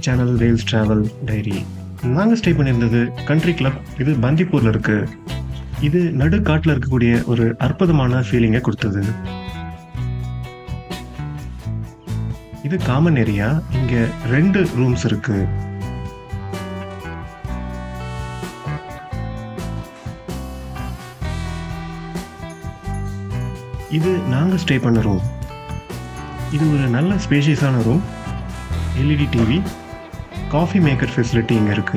channel rails travel diary நாங்கள் stay பண்ணியிருந்தது country club இது பந்திப்பூரில் இருக்கு இது நடு காட்டில் இருக்கக்கூடிய ஒரு அற்புதமான ஃபீலிங்கை கொடுத்தது இது காமன் ஏரியா இங்க ரெண்டு ரூம்ஸ் இருக்கு இது நாங்க ஸ்டே பண்ண ரூம் இது ஒரு நல்ல ஸ்பேஷியஸான room LED TV coffee maker facility இங்க இருக்கு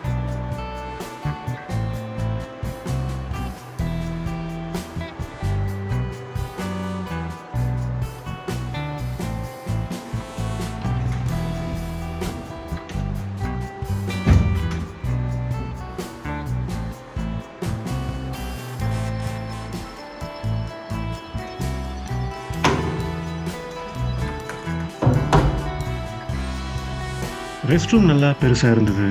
ரெஸ்ட் ரூம் நல்லா பெருசா இருந்தது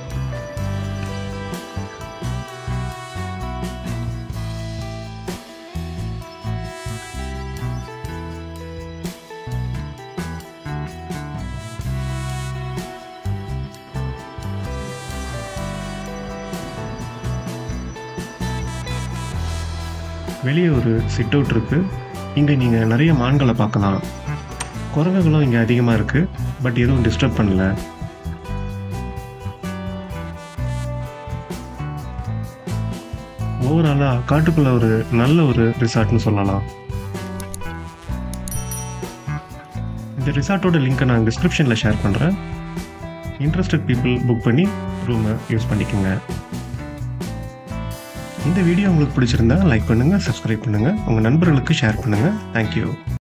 வெளியே ஒரு சிட் அவுட் இருக்கு இங்க நீங்க நிறைய மான்களை பார்க்கலாம் குரங்குகளும் இங்க அதிகமா இருக்கு பட் எதுவும் டிஸ்டர்ப் பண்ணல ஓவராலாக காட்டுக்குள்ள ஒரு நல்ல ஒரு ரிசார்ட்னு சொல்லலாம் இந்த ரிசார்ட்டோட லிங்க்கை நான் டிஸ்கிரிப்ஷனில் ஷேர் பண்ணுறேன் இன்ட்ரெஸ்டட் பீப்புள் புக் பண்ணி ரூமை யூஸ் பண்ணிக்கோங்க இந்த வீடியோ உங்களுக்கு பிடிச்சிருந்தா லைக் பண்ணுங்கள் சப்ஸ்கிரைப் பண்ணுங்கள் உங்கள் நண்பர்களுக்கு ஷேர் பண்ணுங்கள் தேங்க்யூ